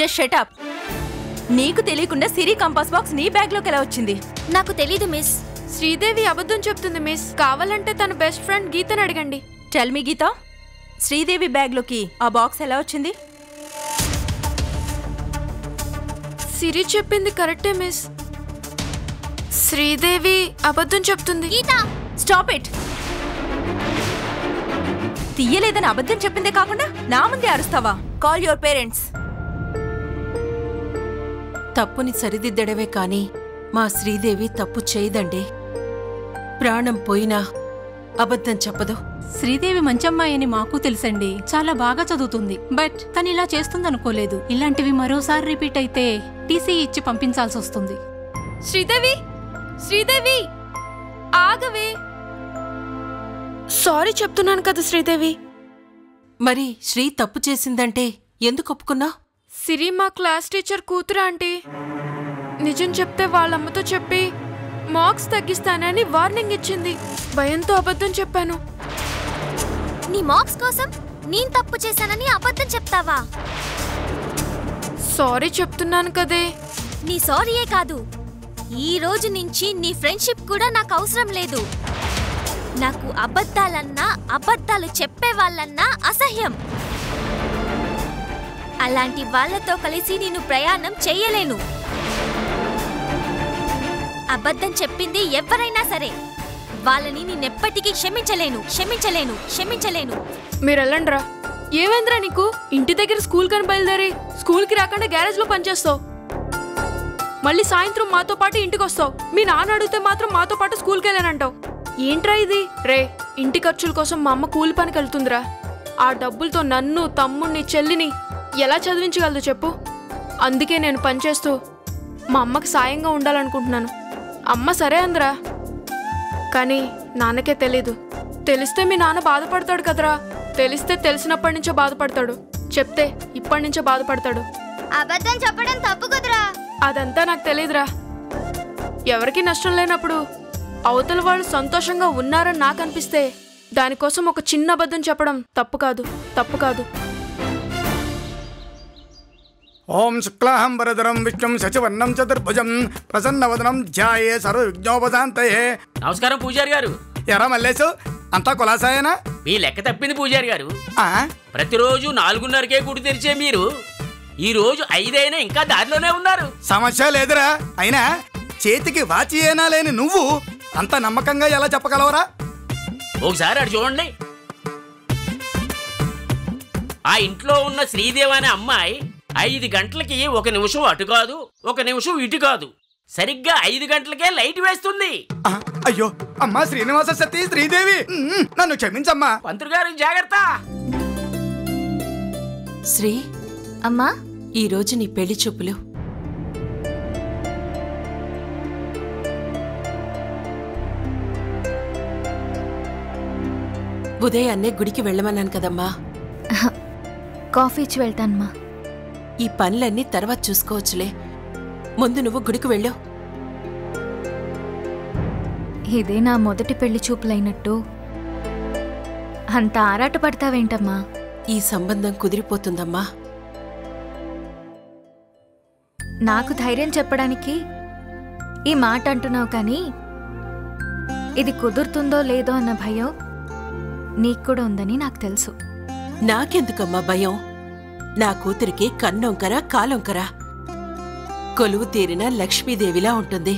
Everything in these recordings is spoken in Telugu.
జస్ట్ షటప్ నీకు తెలియకుండా సిరి కంపాస్ బాక్స్ నీ బ్యాగ్లోకి ఎలా వచ్చింది నాకు తెలీదు మిస్ శ్రీదేవి అబద్ధం చెప్తుంది మిస్ కావాలంటే తన బెస్ట్ ఫ్రెండ్ గీతని అడగండి టెల్ మీ గీత శ్రీదేవి బ్యాగ్లోకి ఆ బాక్స్ ఎలా వచ్చింది సిరి చెప్పింది కరెక్టే మిస్ శ్రీదేవి అబద్ధం చెప్తుంది గీత స్టాప్ ఇట్ తీయలేదని అబద్ధం చెప్పిందే కాకుండా నా ముందే అరుస్తావా కాల్ యువర్ పేరెంట్స్ తప్పుని సరిదిద్దడమే కాని మా శ్రీదేవి తప్పు చేయదండి ప్రాణం పోయినా అబద్ధం చెప్పదు శ్రీదేవి మంచమ్మాయి అని మాకు తెలుసండి చాలా బాగా చదువుతుంది బట్ తను ఇలా చేస్తుందనుకోలేదు ఇలాంటివి మరోసారి రిపీట్ అయితే టీసీ ఇచ్చి పంపించాల్సి వస్తుంది శ్రీదేవి శ్రీదేవి ఆగవే సారీ చెప్తున్నాను కదా శ్రీదేవి మరి శ్రీ తప్పు చేసిందంటే ఎందుకు ఒప్పుకున్నా సిరి మా క్లాస్ టీచర్ కూతురు ఆంటీ నిజం చెప్తే వాళ్ళమ్మతో చెప్పి మార్క్స్ తగ్గిస్తానని వార్నింగ్ ఇచ్చింది భయంతో అబద్ధం చెప్పాను నీ మార్క్స్ కోసం నేను తప్పు చేశానని అబద్ధం చెప్తావా సారీ చెప్తున్నాను కదే నీ సారీయే కాదు ఈ రోజు నుంచి నీ ఫ్రెండ్షిప్ కూడా నాకు అవసరం లేదు నాకు అబద్ధాలన్నా అబద్ధాలు చెప్పే వాళ్ళన్నా అసహ్యం అలాంటి వాళ్ళతో కలిసి నేను ప్రయాణం చెయ్యలేను అబద్ధం చెప్పింది ఎవరైనా సరే వాళ్ళని నేనెప్పటికీ క్షమించలేను క్షమించలేను క్షమించలేను మీరు వెళ్ళండిరా ఏమైందిరా నీకు ఇంటి దగ్గర స్కూల్ కని బయలుదేరి స్కూల్కి రాకుండా గ్యారేజ్ లో పనిచేస్తావు మళ్ళీ సాయంత్రం మాతో పాటు ఇంటికి వస్తావు మీ నాన్న అడిగితే మాత్రం మాతో పాటు స్కూల్కి వెళ్ళానంటావు ఏంట్రా ఇది రే ఇంటి ఖర్చుల కోసం మా అమ్మ కూలి పనికి వెళ్తుందిరా ఆ డబ్బులతో నన్ను తమ్ముణ్ణి చెల్లిని ఎలా చదివించగలదు చెప్పు అందుకే నేను పనిచేస్తూ మా అమ్మకి సాయంగా ఉండాలనుకుంటున్నాను అమ్మ సరే అందరా కానీ నాన్నకే తెలీదు తెలిస్తే మీ నాన్న బాధపడతాడు కదరా తెలిస్తే తెలిసినప్పటి నుంచో బాధపడతాడు చెప్తే ఇప్పటి నుంచో బాధపడతాడు అబద్ధం చెప్పడం తప్పు కుదరా అదంతా నాకు తెలియదురా ఎవరికి నష్టం లేనప్పుడు అవతల వాళ్ళు సంతోషంగా ఉన్నారని నాకు అనిపిస్తే దానికోసం ఒక చిన్న అబద్ధం చెప్పడం తప్పు కాదు తప్పు కాదు ఓం శుక్లాహం వరదరం విష్ణుం శశివర్ణం చతుర్భుజం ప్రసన్నవదనం ధ్యాయే సర్వ విఘ్నోపశాంతయే నమస్కారం పూజారి గారు ఎరా మల్లేసు అంతా కులాసాయేనా మీ లెక్క తప్పింది పూజారి గారు ఆ? ప్రతిరోజు నాలుగున్నరకే గుడి తెరిచే మీరు ఈ రోజు ఐదైనా ఇంకా దారిలోనే ఉన్నారు సమస్య లేదురా అయినా చేతికి వాచి ఏనా లేని నువ్వు అంత నమ్మకంగా ఎలా చెప్పగలవరా ఒకసారి అటు చూడండి ఆ ఇంట్లో ఉన్న శ్రీదేవి అనే అమ్మాయి ఐదు గంటలకి ఒక నిమిషం అటు కాదు ఒక నిమిషం ఇటు కాదు సరిగ్గా ఐదు గంటలకే లైట్ వేస్తుంది ఆ, అయ్యో అమ్మా శ్రీనివాస సతీ శ్రీదేవి ఉమ్, నన్ను క్షమించమ్మా పంతులు గారు జాగ్రత్త శ్రీ అమ్మా ఈ రోజు నీ పెళ్లి చూపులు ఉదయాన్నే గుడికి వెళ్ళమన్నాను కదమ్మా కాఫీ ఇచ్చి వెళ్తానమ్మా ఈ పనులన్నీ తర్వాత చూసుకోవచ్చులే ముందు నువ్వు గుడికి వెళ్ళు ఇదే నా మొదటి పెళ్లి చూపులైనట్టు అంత ఆరాట పడతావేంటమ్మా ఈ సంబంధం కుదిరిపోతుందమ్మా నాకు ధైర్యం చెప్పడానికి ఈ మాట అంటున్నావు కానీ ఇది కుదురుతుందో లేదో అన్న భయం నీకు కూడా ఉందని నాకు తెలుసు నాకెందుకమ్మా భయం నా కూతురికి కన్నొంకర కాలొంకర కొలువు తీరిన లక్ష్మీదేవిలా ఉంటుంది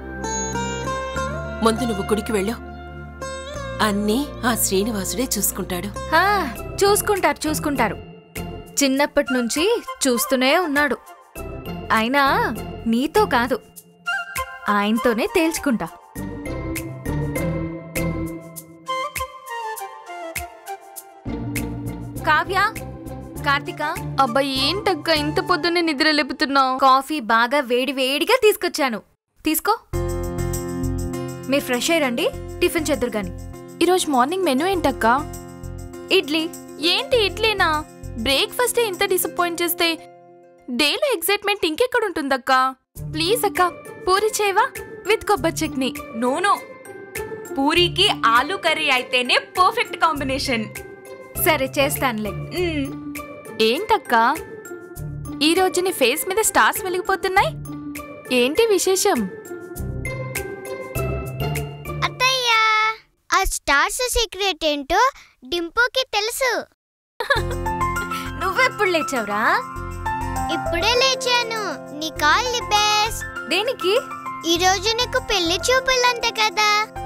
ముందు నువ్వు గుడికి వెళ్ళు అన్నీ ఆ శ్రీనివాసుడే చూసుకుంటాడు హా, చూసుకుంటారు చూసుకుంటారు చిన్నప్పటి నుంచి చూస్తూనే ఉన్నాడు అయినా నీతో కాదు ఆయనతోనే తేల్చుకుంటా కావ్య కార్తిక అబ్బా ఏంటక్క ఇంత పొద్దున్నే నిద్ర లేపుతున్నావు కాఫీ బాగా వేడి వేడిగా తీసుకొచ్చాను తీసుకో మీరు ఫ్రెష్ అయ్యారండి టిఫిన్ చేద్దరు గాని ఈరోజు మార్నింగ్ మెనూ ఏంటక్క ఇడ్లీ ఏంటి ఇడ్లీనా బ్రేక్ఫాస్ట్ ఇంత డిసప్పాయింట్ చేస్తే డేలో ఎగ్జైట్మెంట్ ఇంకెక్కడ ఉంటుందక్క ప్లీజ్ అక్క పూరి చేయవా విత్ కొబ్బరి చట్నీ నోనో పూరీకి ఆలు కర్రీ అయితేనే పర్ఫెక్ట్ కాంబినేషన్ సరే చేస్తానులే ఏంటక్క ఈ రోజు నీ ఫేస్ మీద స్టార్స్ వెలిగిపోతున్నాయి ఏంటి విశేషం అత్తయ్య ఆ స్టార్స్ సీక్రెట్ ఏంటో డింపుకి తెలుసు నువ్వెప్పుడు లేచావురా ఇప్పుడే లేచాను నీ కాల్ ది బెస్ట్ దేనికి ఈ రోజు నీకు పెళ్లి చూపులంట కదా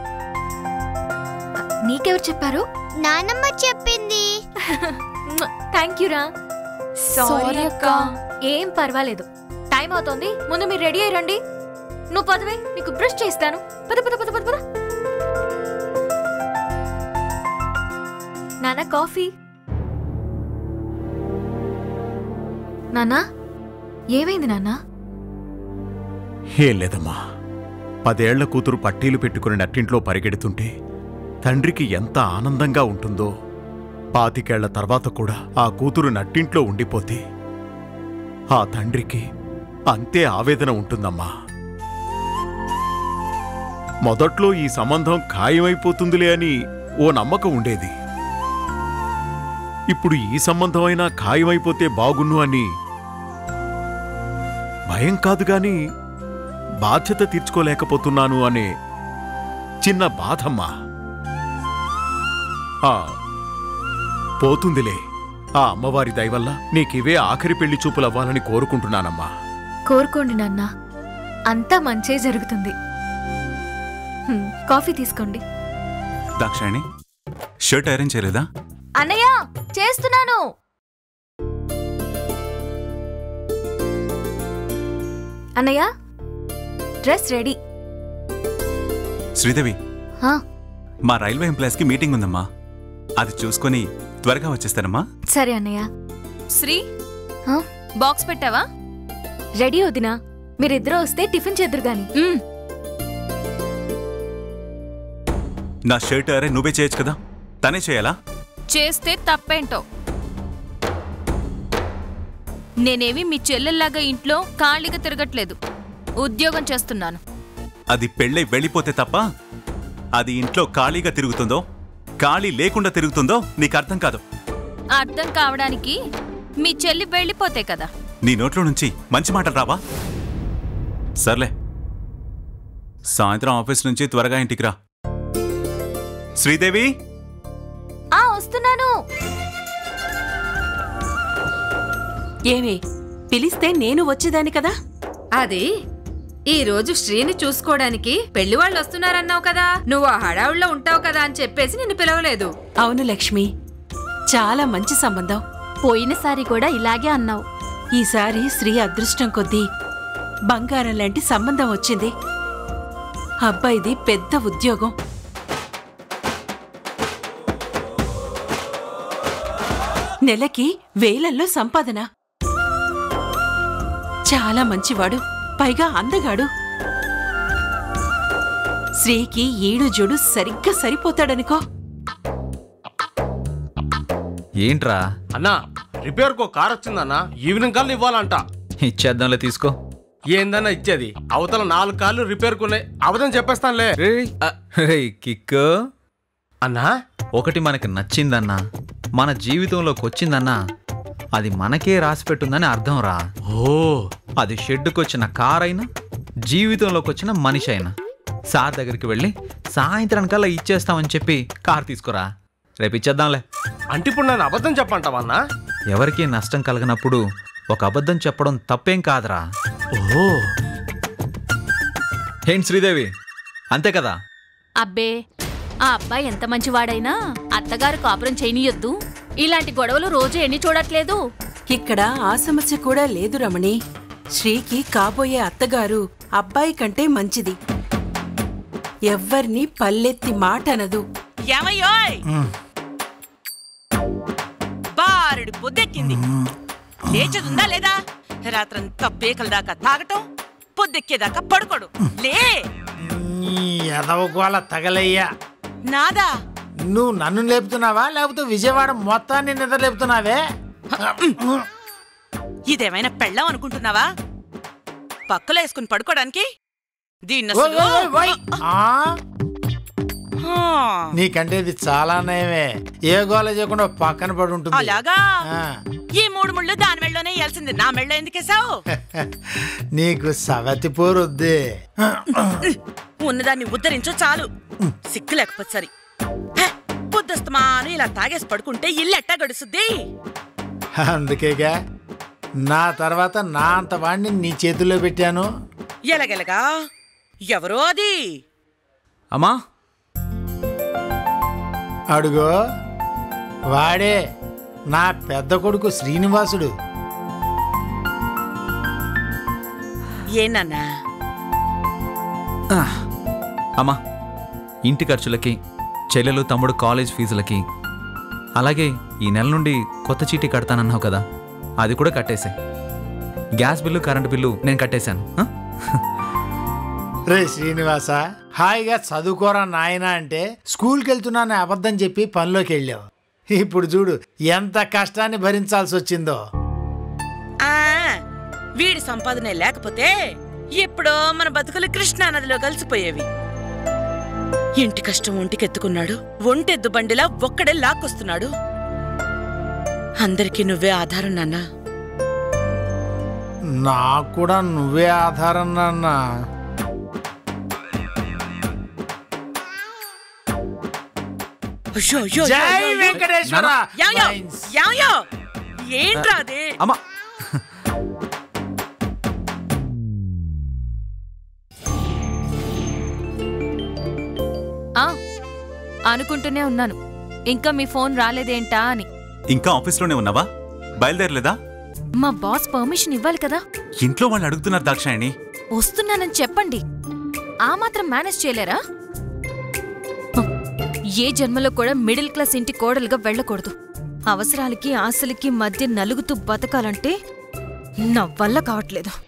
నీకెవరు చెప్పారు నానమ్మ చెప్పింది థ్యాంక్ యూ రా సారీ అక్క ఏం పర్వాలేదు టైం అవుతోంది ముందు మీరు రెడీ అయ్యి రండి నువ్వు పదవే నీకు బ్రష్ చేస్తాను పద పద పద పద పద నాన్న కాఫీ నాన్నా ఏమైంది నాన్నా ఏం లేదమ్మా పదేళ్ల కూతురు పట్టీలు పెట్టుకుని నట్టింట్లో పరిగెడుతుంటే తండ్రికి ఎంత ఆనందంగా ఉంటుందో పాతికేళ్ల తర్వాత కూడా ఆ కూతురు నట్టింట్లో ఉండిపోతే ఆ తండ్రికి అంతే ఆవేదన ఉంటుందమ్మా మొదట్లో ఈ సంబంధం ఖాయమైపోతుందిలే అని ఓ నమ్మకం ఉండేది ఇప్పుడు ఈ సంబంధమైనా ఖాయమైపోతే బాగున్ను అని భయం కాదు గాని బాధ్యత తీర్చుకోలేకపోతున్నాను అనే చిన్న బాధమ్మా ఆ, పోతుందిలే ఆ అమ్మవారి దయవల్ల నీకివే ఆఖరి పెళ్లి చూపులవ్వాలని కోరుకుంటున్నానమ్మా కోరుకోండి నాన్న అంతా మంచే జరుగుతుంది హ్మ్, కాఫీ తీసుకోండి దాక్షాయణి షర్ట్ ఐరన్ చేయలేదా అన్నయ్య చేస్తున్నాను అన్నయ్య డ్రెస్ రెడీ శ్రీదేవి హా, మా రైల్వే ఎంప్లాయీస్కి మీటింగ్ ఉందమ్మా అది చూసుకొని త్వరగా వచ్చేస్తానమ్మా సరే అన్నయ్య శ్రీ హా? బాక్స్ పెట్టావా రెడీ వదినా మీరిద్దరూ వస్తే టిఫిన్ చేద్దరు గాని మ్మ్. నా షర్ట్ ఐరన్ నువ్వే చేయొచ్చు కదా తనే చేయాలా చేస్తే తప్పేంటో నేనేమి మీ చెల్లెల్లాగా ఇంట్లో ఖాళీగా తిరగట్లేదు ఉద్యోగం చేస్తున్నాను అది పెళ్ళై వెళ్ళిపోతే తప్ప అది ఇంట్లో ఖాళీగా తిరుగుతుందో ఖాళీ లేకుండా తిరుగుతుందో నీకు అర్థం కాదు అర్థం కావడానికి మీ చెల్లి వెళ్ళిపోతే కదా నీ నోట్లో నుంచి మంచి మాటలు రావా సర్లే సాయంత్రం ఆఫీస్ నుంచి త్వరగా ఇంటికి రా శ్రీదేవి ఆ వస్తున్నాను ఏమి పిలిస్తే నేను వచ్చేదాని కదా అది ఈ రోజు శ్రీని చూసుకోవడానికి పెళ్లి వాళ్ళు వస్తున్నారన్నావు కదా నువ్వు ఆ హడావుల్లో ఉంటావు కదా అని చెప్పేసి నిన్ను పిలవలేదు అవును లక్ష్మి చాలా మంచి సంబంధం పోయినసారి కూడా ఇలాగే అన్నావు ఈసారి శ్రీ అదృష్టం కొద్దీ బంగారం లాంటి సంబంధం వచ్చింది అబ్బాయిది పెద్ద ఉద్యోగం నెలకి వేలల్లో సంపాదన చాలా మంచివాడు పైగా అందగాడు శ్రీకి ఈడు జోడు సరిగ్గా సరిపోతాడనుకో ఏంట్రా అన్నా రిపేర్ కో కార్ వచ్చిందన్నా ఈవినింగ్ కల్లా ఇవ్వాలంట ఇచ్చేద్దాంలే తీసుకో ఏందన్నా ఇచ్చేది అవతల నాలుగు కార్లు రిపేర్ కున్నాయి అవదని చెప్పేస్తానులే రేయ్ కిక్ అన్నా ఒకటి మనకి నచ్చిందన్నా మన జీవితంలోకి వచ్చిందన్నా అది మనకే రాసి పెట్టుందని అర్థం రా ఓ అది షెడ్డుకి వచ్చిన కార్ అయినా జీవితంలోకి వచ్చిన మనిషి అయినా సార్ దగ్గరికి వెళ్ళి సాయంత్రానికల్లా ఇచ్చేస్తామని చెప్పి కార్ తీసుకురా రేపు ఇచ్చేద్దాంలే అంటే ఇప్పుడు నన్ను అబద్ధం చెప్పంటావన్నా ఎవరికీ నష్టం కలగనప్పుడు ఒక అబద్ధం చెప్పడం తప్పేం కాదురా ఓ ఏంటి శ్రీదేవి అంతే కదా అబ్బే ఆ అబ్బాయి ఎంత మంచివాడైనా అత్తగారు కాపురం చేయనీయొద్దు ఇలాంటి గొడవలు రోజు ఎన్ని చూడట్లేదు ఇక్కడ ఆ సమస్య కూడా లేదు రమణి శ్రీకి కాబోయే అత్తగారు అబ్బాయి కంటే మంచిది ఎవ్వర్ని పల్లెత్తి మాట అనదు ఏమయ్యోయ్ బారుడు పొద్దెక్కింది లేచదుందా లేదా రాత్రంతా పేకల దాకా తాగటం పొద్దెక్కేదాకా పడుకోడు లే ఎదవగోళ తగలయ్యా నాదా నువ్వు నన్ను లేపుతున్నావా లేకపోతే విజయవాడ మొత్తాన్ని నిద్ర లేపుతున్నావే ఇదేమైనా పెళ్ళం అనుకుంటున్నావా పక్కలో వేసుకుని పడుకోవడానికి దీన్ని ఓయ్, అసలు ఓయ్, ఓయ్, ఓయ్. ఆ? ఆ, నీకంటే ఇది చాలా నయమే ఏ గోల చేయకుండా పక్కన పడి ఉంటుంది అలాగా ఆ, ఈ మూడు ముళ్ళు దాని మెళ్ళలోనే వేయాల్సింది నా మెళ్ళ ఎందుకేసావు నీకు సవతి పోరొద్దే ఉన్నదాన్ని ఉద్ధరించు చాలు సిగ్గు లేకపోతే సరి హ, పొద్దుస్తమాను ఇలా తాగేసి పడుకుంటే ఇల్లు ఎట్టా గడుసుద్ది అందుకేగా నా తర్వాత నా అంత వాడిని నీ చేతుల్లో పెట్టాను ఎలగెలగా ఎవరో అది అమ్మా అడుగో వాడే నా పెద్ద కొడుకు శ్రీనివాసుడు ఏనన్నా ఆహ్. అమ్మా ఇంటి ఖర్చులకి చెల్లెలు తమ్ముడు కాలేజ్ ఫీజులకి అలాగే ఈ నెల నుండి కొత్త చీటీ కడతానన్నావు కదా అది కూడా కట్టేసే గ్యాస్ బిల్లు కరెంటు బిల్లు నేను కట్టేశాను ఆ? రే శ్రీనివాస హాయిగా చదువుకోరా నాయనా అంటే స్కూల్కి వెళ్తున్నానని అబద్ధం చెప్పి పనిలోకి వెళ్ళావు ఇప్పుడు చూడు ఎంత కష్టాన్ని భరించాల్సి వచ్చిందో ఆ వీడి సంపాదనే లేకపోతే ఎప్పుడో మన బతుకులు కృష్ణా నదిలో కలిసిపోయేవి ఇంటి కష్టం ఒంటికెత్తుకున్నాడు ఒంటెద్దు బండిలా ఒక్కడే లాక్కొస్తున్నాడు అందరికీ నువ్వే ఆధారం నాన్నా నాకు కూడా నువ్వే ఆధారం నాన్న అయ్యో, అయ్యో, జై అయ్యో, అయ్యో. వెంకటేశ్వర! యాయో, మైన్స్. యాయో. ఏంట్రా అది అమ్మా ఆ అనుకుంటూనే ఉన్నాను ఇంకా మీ ఫోన్ రాలేదేంటా అని ఇంకా ఆఫీస్లోనే ఉన్నావా బయలుదేరలేదా మా బాస్ పర్మిషన్ ఇవ్వాలి కదా ఇంట్లో వాళ్ళు అడుగుతున్నారు దాక్షాయణి వస్తున్నానని చెప్పండి ఆ మాత్రం మేనేజ్ చేయలేరా హ, ఏ జన్మలో కూడా మిడిల్ క్లాస్ ఇంటి కోడలుగా వెళ్ళకూడదు అవసరాలకి ఆశలకి మధ్య నలుగుతూ బతకాలంటే నా వల్ల కావట్లేదు